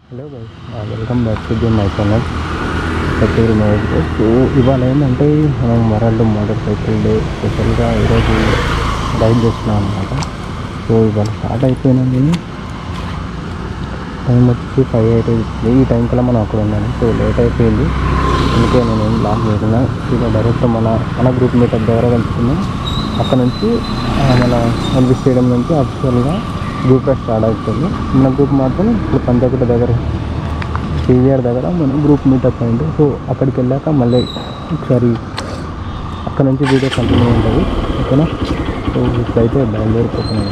Hello guys welcome back to the my channel Satyagiri Mahesh so ఇవాళ ఏంటంటే మనం వరల్డ్ మోటార్ సైకిల్ డే స్పెషల్గా ఈరోజు రైడ్ చేస్తున్నాం అనమాట సో ఇవాళ స్టార్ట్ అయిపోయినది టైం వచ్చి ఫైవ్ ఎయిట్ ఈ టైం కల్లా మనం అక్కడ ఉన్నాను సో లేట్ అయిపోయింది అందుకే నేను ఏం లాక్ చేయకుండా ఇక డైరెక్ట్ మన మన గ్రూప్ మీటప్ దగ్గర కలుసుకున్నాం అక్కడ నుంచి ఆ, మన ఎల్బీ స్టేడియం నుంచి అఫిషియల్గా గ్రూప్ రైడ్ స్టార్ట్ అవుతుంది మన గ్రూప్ మాత్రం ఇప్పుడు పంచకుట దగ్గర పీవీఆర్ దగ్గర మన గ్రూప్ మీటప్ అయింది సో అక్కడికి వెళ్ళాక మళ్ళీ ఒకసారి అక్కడ నుంచి వీడియో కంటిన్యూ ఉంటుంది ఓకేనా సో ఇప్పుడైతే బయలుదేరిపోతున్నాను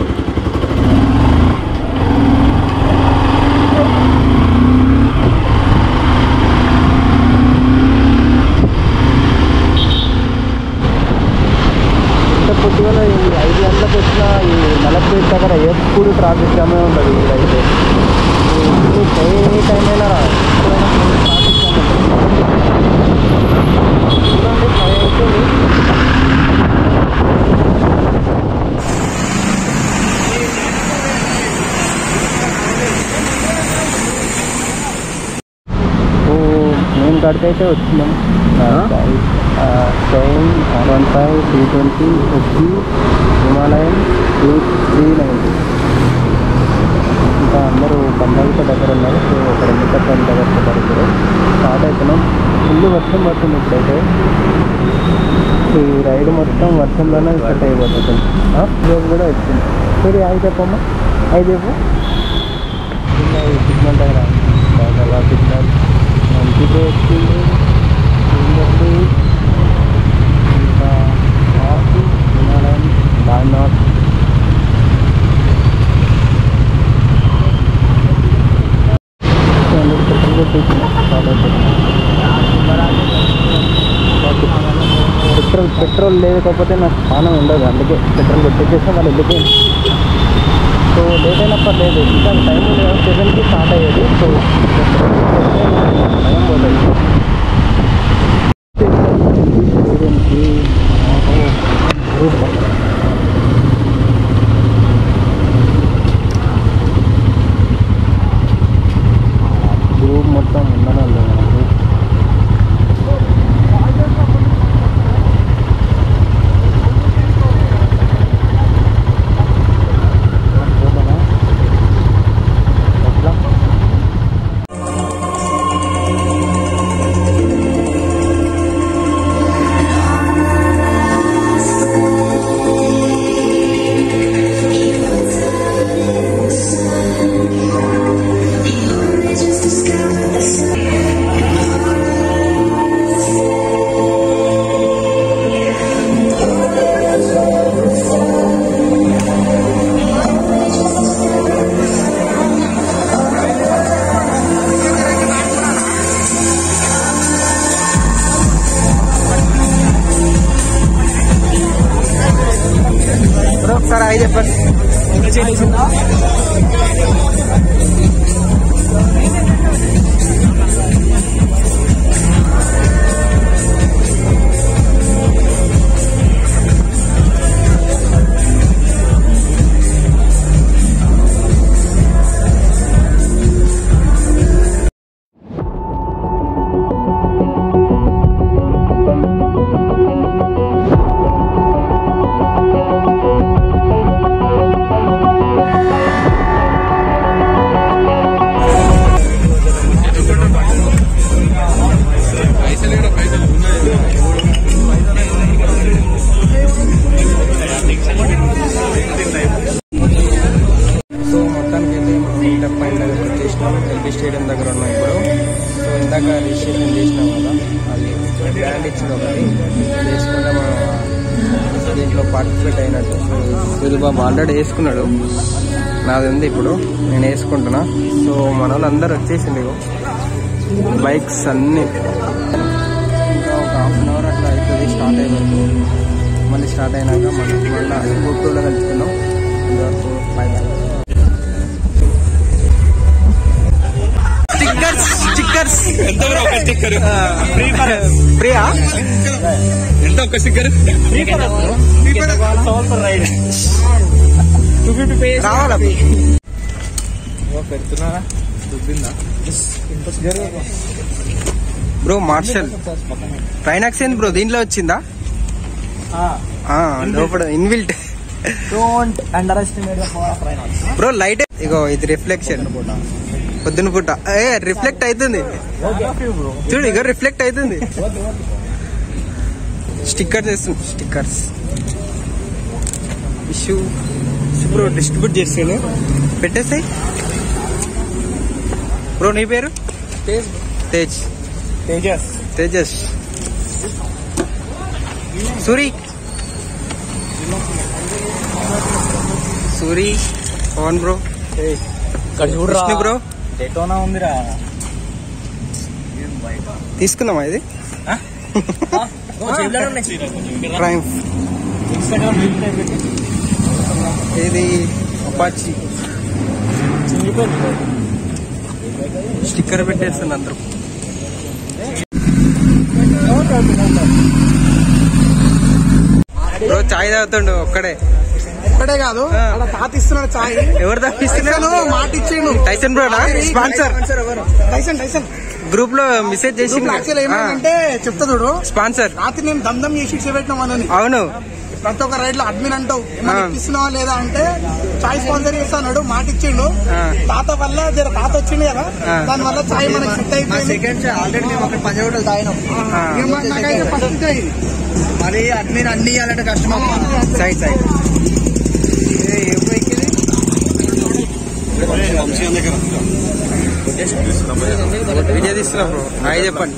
ఇంత పొద్దుగల ఈ ఐదు గంటలకు వచ్చిన ఈ నలభై దగ్గర ఎప్పుడు ట్రాఫిక్ జామే ఉంటుంది ఇదైతే ఏ టైం అయినా రా ఎప్పుడైనా ట్రాఫిక్ జామ్ ఉంటుంది చూడండి ఫైవ్ అవుతుంది సో మేము కాడికి అయితే వచ్చినాం Shine R one five three twenty వచ్చి హిమాలయన్ టూ త్రీ నైన్టీ ఇంకా అందరూ పండగ దగ్గర ఉన్నారు సో ఒక రెండు పర్సెంట్ దగ్గర పడుతుంది స్టార్ట్ అవుతున్నాం ఫుల్ వర్షం పడుతుంది ఇప్పుడైతే ఈ రైడ్ మొత్తం వర్షంలోనే సెట్ అయిపోతుంది రోజు కూడా వచ్చింది సరే ఐదు చెప్పమ్మా ఐదు చెప్పు చిన్న సిగ్నల్ దగ్గర బాగా సిగ్నల్ మంచిగా వచ్చింది ఇంకొకటి ఇంకా ఆకు హిమాలయన్ నాట్ పెట్రోల్ కొట్టేసిన పెట్రోల్ పెట్రోల్ లేకపోతే నాకు స్నానం ఉండదు అందుకే పెట్రోల్ కొట్టేసేస్తే వాళ్ళు వెళ్ళిపోయింది సో లేట్ అయినా పర్లేదు ఇంకా టైం సెవెన్కి స్టార్ట్ అయ్యేది సో టైం పోతుంది గ్రూప్ మొత్తం ఉండడం లేదు మనకి పోదామా? ఎట్లా ఒకసారి ఐదు చెప్పండి సో మొత్తానికి అయితే మనం మీటప్ పాయింట్ దగ్గర వచ్చేసినాం ఎల్బీ స్టేడియం దగ్గర ఉన్నాం ఇప్పుడు సో ఇందాక రిజిస్ట్రేషన్ చేసినాం కదా అది బ్యాండ్ ఇచ్చింది ఒకటి చేసుకుంటే మనం దీంట్లో పార్టిసిపేట్ అయినట్టు సో ఇది బాబు ఆల్రెడీ వేసుకున్నాడు నాది ఉంది ఇప్పుడు నేను వేసుకుంటున్నా సో మన వాళ్ళందరూ వచ్చేసింది ఇగో బైక్స్ అన్నీ ఇంకా ఒక హాఫ్ అన్ అవర్ అట్లా అవుతుంది స్టార్ట్ అయిపోతుంది మళ్ళీ స్టార్ట్ అయినాక మనం మళ్ళీ గుంటూరులో కలుసుకున్నాం ఇంతవరకు బై బై స్టిక్కర్స్ స్టిక్కర్స్ ఎంత బ్రో ఒక స్టిక్కర్ ప్రియా ఎంత ఒక స్టిక్కర్ రావాలా పెడుతున్నారా బ్రో మార్షల్ ట్రైనాక్స్ ఏంది బ్రో దీంట్లో వచ్చిందా ఆ, లోపల inbuilt don't underestimate the power of Rynox bro light ఇగో ఇది రిఫ్లెక్షన్ పొద్దున పూట ఏ రిఫ్లెక్ట్ అవుతుంది చూడు ఇగో రిఫ్లెక్ట్ అవుతుంది స్టిక్కర్స్ వేస్తుంది స్టిక్కర్స్ ఇష్యూ బ్రో డిస్ట్రిబ్యూట్ చేస్తాను పెట్టేసాయి బ్రో నీ పేరు తేజ్ తేజస్ తేజస్ సూరి సూరి పవన్ బ్రో ఇక్కడ చూడరా విష్ణు బ్రో డెటోనా ఉందిరా తీసుకుందామా ఇది ట్రైంఫ్ ఇది అపాచి స్టిక్కర్ పెట్టేస్తుంది అందరూ బ్రో చాయ్ తాగుతుండు ఒక్కడే ఒక్కడే కాదు ఆ. అలా తాత ఇస్తున్నాడు చాయ్ ఎవరు తప్పిస్తున్నారు టైసన్ మాట ఇచ్చిండు Tyson bro sponsor Tyson Tyson group లో మెసేజ్ చేసి ఇప్పుడు యాక్చువల్ ఏమైందంటే చెప్తా చూడు స్పాన్సర్ రాత్రి నేను దమ్ దమ్ చేసి ఇచ్చేపెట్టినాం అని అవును ప్రతి ఒక్క రైడ్ లో అడ్మిన్ అంటావు ఏమన్నా ఆ. ఇస్తున్నావా లేదా అంటే చాయ్ స్పాన్సర్ చేస్తాడు మాట ఇచ్చిండు ఆ. తాత వల్ల జర తాత వచ్చిండు కదా ఆ. దాని వల్ల చాయ్ మనకి సెట్ అయిపోయింది సెకండ్ ఆల్రెడీ మేము అక్కడ పంజాబ్ తాగినాం ఆ. ఏమో నాకైతే ఫస్ట్ ఇదే ఇది మరి అడ్మిన్ అన్ని ఇవ్వాలంటే కష్టం అమ్మా సైడ్ సైడ్ వీడియో తీస్తున్నా బ్రో హాయ్ చెప్పండి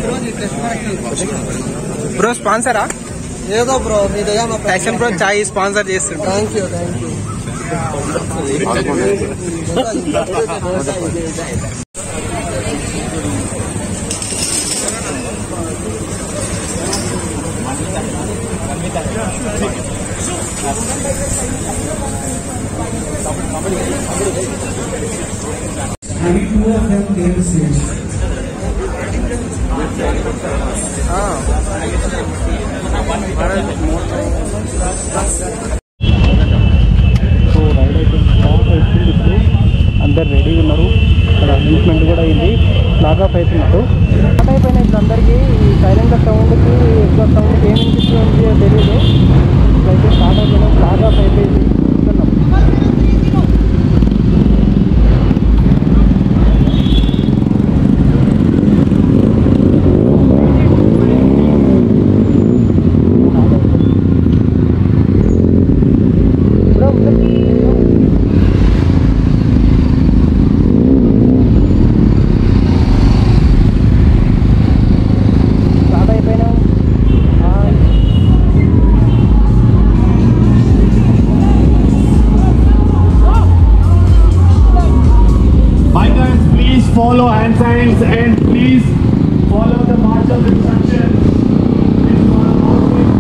బ్రో స్పాన్సరా ఏదో బ్రో మీ దగ్గర మా ఫ్యాషన్ బ్రో చాయ్ స్పాన్సర్ చేస్తుండ్రు thank you thank you so ride అయితే స్టార్ట్ అవుతుంది ఇప్పుడు అందరు రెడీగా ఉన్నారు ఇక్కడ అనౌన్స్మెంట్ కూడా అయింది ఫ్లాగ్ ఆఫ్ అవుతున్నారు స్టార్ట్ అయిపోయిన ఇప్పుడు అందరికీ ఈ సైలెంట్ సౌండ్కి ఎక్కువ సౌండ్కి ఏం వినిపిస్తుందో తెలియదు ఇప్పుడైతే స్టార్ట్ అయిపోయిన ఫ్లాగ్ ఆఫ్ అయిపోయింది చూస్తున్నాం. Bro, స్టార్ట్ అయిపోయినాం hi. Bikers, please follow hand signs and please follow the marshal instructions. Please follow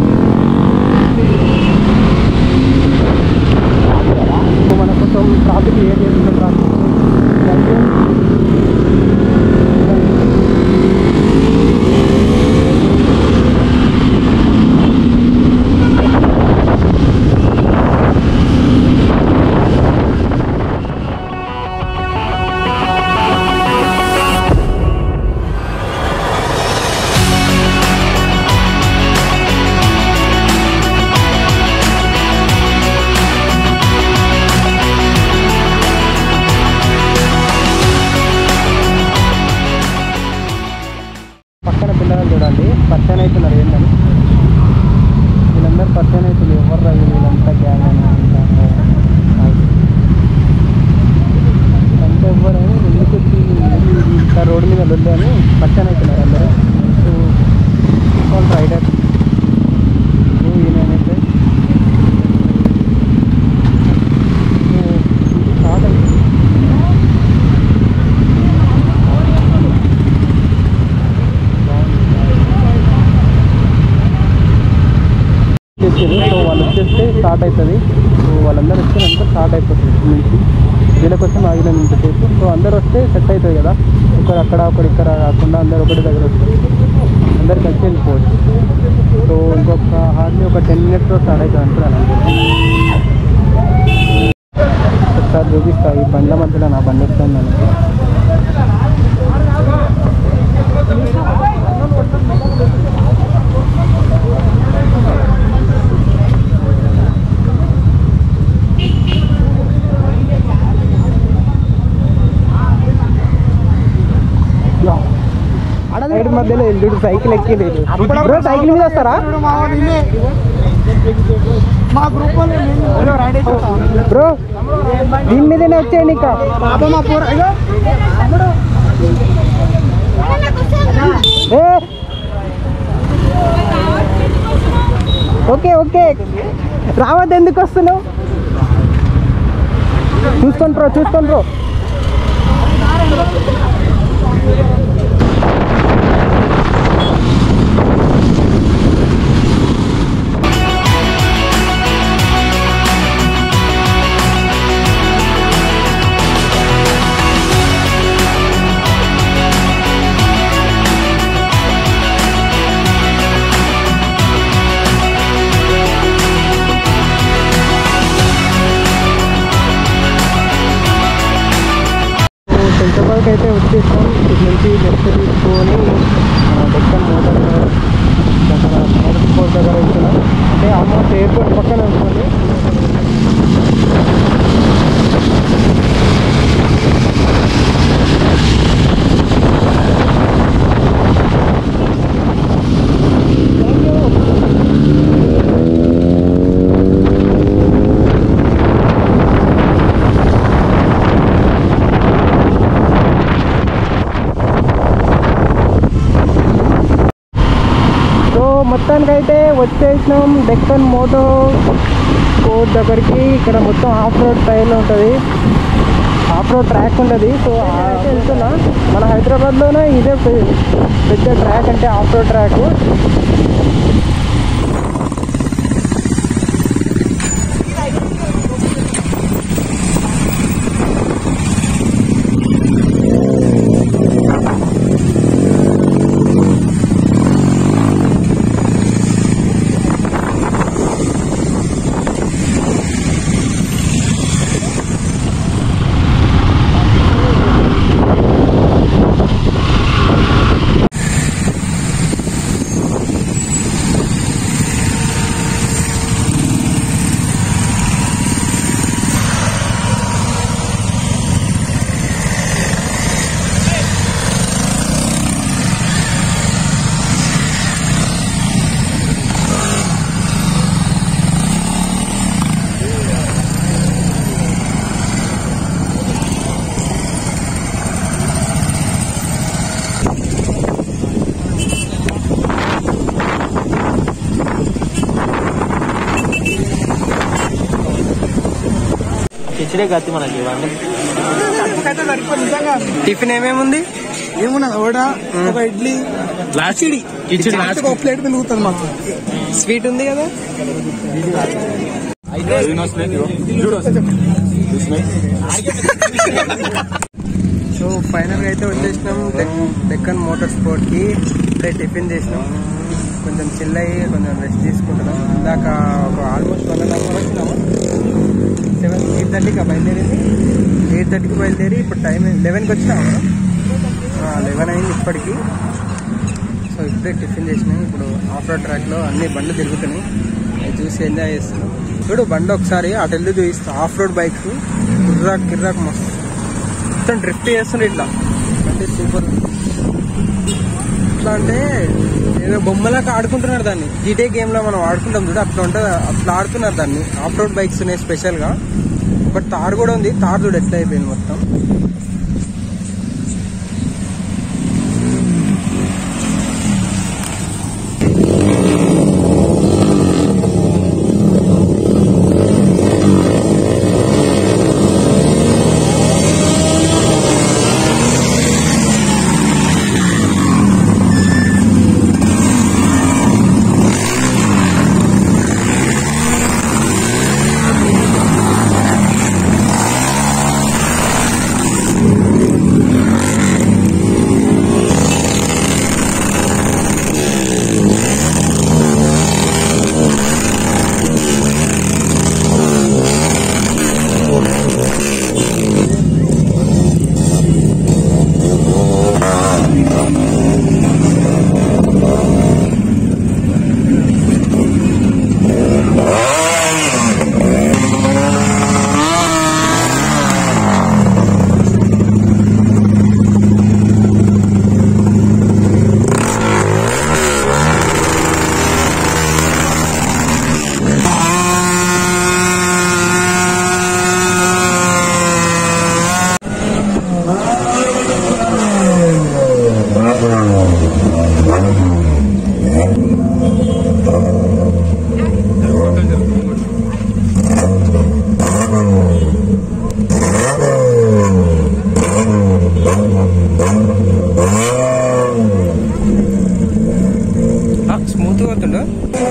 so మన కోసం ట్రాఫిక్ ఏ చేస్తున్నాం ట్రాఫిక్ థ్యాంక్ యూ పక్కన పిల్లలు చూడండి పరిచయం అవుతున్నారు ఏంటని వీళ్ళందరూ పరిచయం అవుతుంది ఎవరు రా వీళ్ళు వీళ్ళంతా గ్యాంగ్ అని అంతా అంతా ఎవరు ఎందుకు వచ్చి ఇంత రోడ్డు మీద లొల్లి అని పరిచయం అవుతున్నారు అందరూ వాళ్ళు రైడర్ ఈయనైతే స్టార్ట్ అవుతుంది వచ్చారు సో వాళ్ళు వచ్చేస్తే స్టార్ట్ అవుతుంది సో వాళ్ళందరూ వచ్చారంటే స్టార్ట్ అయిపోతుంది ఇక్కడి నుంచి వీళ్ళ కోసం ఆగిన ఇంతసేపు సో అందరు వస్తే సెట్ అవుతుంది కదా ఒకరు అక్కడ ఒకరు ఇక్కడ కాకుండా అందరు ఒకటి దగ్గర వస్తారు అందరు కలిసి వెళ్ళిపోవచ్చు సో ఇంకొక హార్డ్లీ ఒక టెన్ మినిట్స్లో స్టార్ట్ అవుతుంది అంటున్నాను ఒకసారి చూపిస్తా ఈ బండ్ల మధ్యలో నా బండి వస్తుంది మనకి మధ్యలో వెళ్ళుడు సైకిల్ ఎక్కి బ్రో సైకిల్ మీద వస్తారా మా గ్రూప్ బ్రో దీని మీదనే వచ్చేయండి ఇంకా ఏ ఓకే ఓకే రావద్దు ఎందుకు వస్తున్నావు చూసుకోండి బ్రో చూసుకోండి బ్రో సెంటర్కి అయితే వచ్చేసాం ఇటు నుంచి లెఫ్ట్ తీసుకొని ఆ, డెక్కన్ మోటార్ దగ్గర మోటార్ స్పోర్ట్ దగ్గర వెళ్తున్నాం అంటే ఆల్మోస్ట్ ఎయిర్పోర్ట్ పక్కన ఉంటుంది సో మొత్తానికైతే వచ్చేసినాం డెక్కన్ మోటో కోర్ట్ దగ్గరికి ఇక్కడ మొత్తం ఆఫ్ రోడ్ టైర్ ఉంటుంది ఆఫ్ రోడ్ ట్రాక్ ఉంటుంది సో ఆ వెళ్తున్నా మన హైదరాబాద్లోనే ఇదే పె- పెద్ద ట్రాక్ అంటే ఆఫ్ రోడ్ ట్రాక్ కిచిడే గతి మనకి ఇవన్నీ నిజంగా టిఫిన్ ఏమేముంది ఏమున్నది ఓడ ఒక ఇడ్లీ కిచిడి కిచిడి లాస్ట్ ఒక ప్లేట్ మిలుగుతుంది మాకు స్వీట్ ఉంది కదా సో ఫైనల్గా అయితే వచ్చేసినాం డెక్ డెక్కన్ మోటార్ స్పోర్ట్కి ఇప్పుడే టిఫిన్ చేసినాం కొంచెం చిల్ అయ్యి కొంచెం రెస్ట్ తీసుకుంటున్నాం ఇందాక ఒక almost one and half hour వచ్చినాము సెవెన్ ఎయిట్ థర్టీకి బయలుదేరింది ఎయిట్ థర్టీకి బయలుదేరి ఇప్పుడు టైం లెవెన్కి వచ్చినాము లెవెన్ అయింది ఇప్పటికి సో ఇప్పుడే టిఫిన్ చేసినాం ఇప్పుడు ఆఫ్ రోడ్ ట్రాక్లో అన్ని బండ్లు తిరుగుతున్నాయి అవి చూసి ఎంజాయ్ చేస్తున్నాం చూడు బండి ఒకసారి అటు వెళ్ళి చూపిస్తా ఆఫ్ రోడ్ బైక్స్ కిర్రాక్ కిర్రాక్ మస్తు మొత్తం డ్రిఫ్ట్ చేస్తుండే ఇట్లా అంటే సూపర్ ఎట్లా అంటే ఏదో బొమ్మలాగా ఆడుకుంటున్నారు దాన్ని జీటే గేమ్ లో మనం ఆడుకుంటాం చూడ అట్లా ఉంటుంది అట్లా ఆడుతున్నారు దాన్ని ఆఫ్ రోడ్ బైక్స్ ఉన్నాయి స్పెషల్ గా బట్ తార్ కూడా ఉంది తార్ చూడు ఎట్లా అయిపోయింది మొత్తం స్మూత్ పోతుండు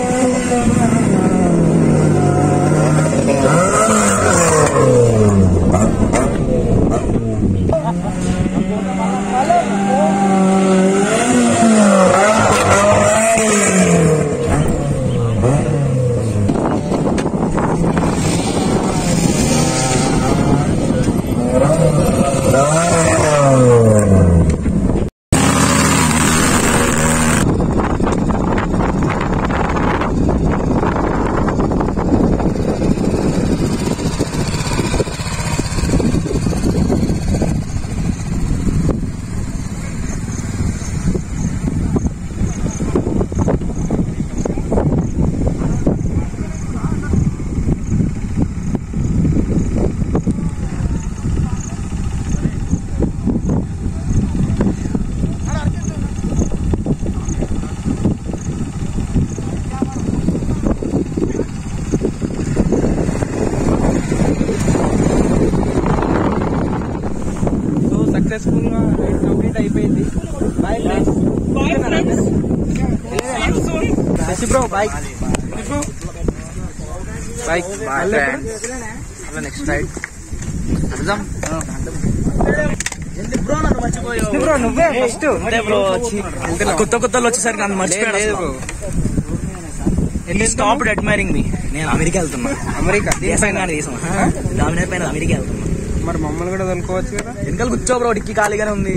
సో సక్సెస్ఫుల్ గా రైడ్ కంప్లీట్ అయిపోయింది bye Shashi bro bye bye next ride bro నువ్వే ఫస్ట్ కొత్త కొత్తలో వచ్చేసరికి నన్ను మర్చిపోయాడు స్టాప్ అడ్మైరింగ్ మీ నేను అమెరికా వెళ్తున్నా అమెరికా దేశం కానీ దేశం డామినేట్ పైన అమెరికా వెళ్తున్నా మరి మమ్మల్ని కూడా వదులుకోవచ్చు కదా వెనకాల కూర్చో బ్రో డిక్కి ఖాళీగానే ఉంది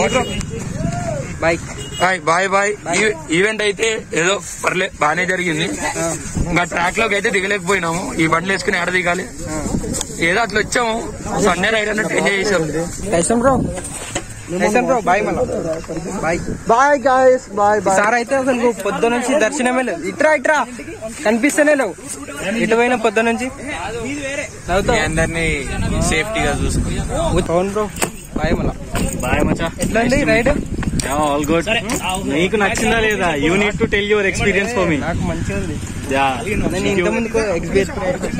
బాయ్ బాయ్ బాయ్ బాయ్ ఈ- ఈవెంట్ అయితే ఏదో పర్లే బానే జరిగింది ఇంకా ట్రాక్ లోకి అయితే దిగలేకపోయినాము ఈ బండ్లు వేసుకుని ఎడ దిగాలి ఏదో అట్లా వచ్చాము సండే రైడ్ అన్నట్టు ఎంజాయ్ చేసాం Tyson bro Tyson bro bye మళ్ళా bye bye guys bye bye sir అయితే అసలు పొద్దు నుంచి దర్శనమే లేదు ఇట్రా ఇట్రా కనిపిస్తేనే లేవు ఇటు పోయిన పొద్దు నుంచి నవ్వుతావు అందరినీ సేఫ్టీగా చూసుకుని అవును బ్రో బాయ్ మళ్ళా బాయ్ మచా ఎట్లా ఉంది రైడ్ ఆల్ గుడ్ నీకు నచ్చిందా లేదా you need to tell your experience for me నాకు మంచిగా ఉంది యా నేను ఇంత ముందుకు ఎక్స్పీరియన్స్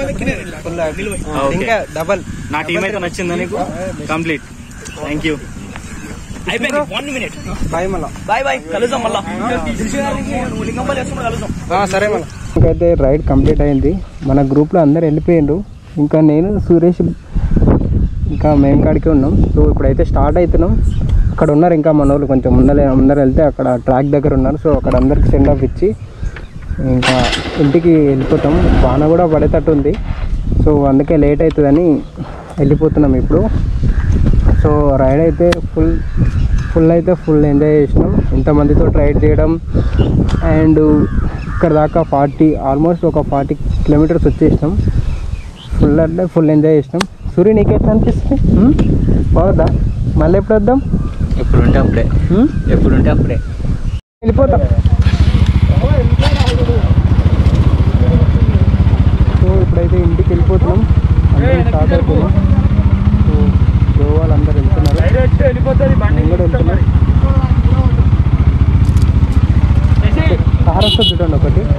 ఇంకా డబల్ నా టీం అయితే నచ్చిందా నీకు కంప్లీట్ థ్యాంక్ యూ అయిపోయింది వన్ మినిట్ బాయ్ మళ్ళా బాయ్ బాయ్ కలుద్దాం మళ్ళా లింగంపల్లి వేసుకుని కలుద్దాం ఆ, సరే మళ్ళా ఇంకైతే రైడ్ కంప్లీట్ అయింది మన గ్రూప్లో అందరు వెళ్ళిపోయిండ్రు ఇంకా నేను సురేష్ ఇంకా మేము కాడికే ఉన్నాం సో ఇప్పుడైతే స్టార్ట్ అవుతున్నాం అక్కడ ఉన్నారు ఇంకా మన వాళ్ళు కొంచెం ముందర ముందర వెళ్తే అక్కడ ట్రాక్ దగ్గర ఉన్నారు సో అక్కడ అందరికి సెండ్ ఆఫ్ ఇచ్చి ఇంకా ఇంటికి వెళ్ళిపోతాం వాన కూడా పడేటట్టు ఉంది సో అందుకే లేట్ అవుతుందని వెళ్ళిపోతున్నాం ఇప్పుడు సో రైడ్ అయితే ఫుల్ ఫుల్ అయితే ఫుల్ ఎంజాయ్ చేసినాం ఇంతమందితో రైడ్ చేయడం అండ్ ఇక్కడ దాకా ఫార్టీ ఆల్మోస్ట్ ఒక ఫార్టీ కిలోమీటర్స్ వచ్చేసినాం ఫుల్ అంటే ఫుల్ ఎంజాయ్ చేసినాం సూర్య నీకు ఎట్లా అనిపిస్తుంది ఉమ్? బాగుందా మళ్ళీ ఎప్పుడు వద్దాం ఎప్పుడు ఉంటే అప్పుడే ఉమ్? ఎప్పుడు ఉంటే అప్పుడే వెళ్ళిపోతాం సో ఇప్పుడైతే ఇంటికి వెళ్ళిపోతున్నాం అందరం స్టార్ట్ అయిపోయినాం సో గోవాలు అందరు వెళ్తున్నారు నేను కూడా వెళ్తున్నా కార్ వస్తుంది చూడండి ఒకటి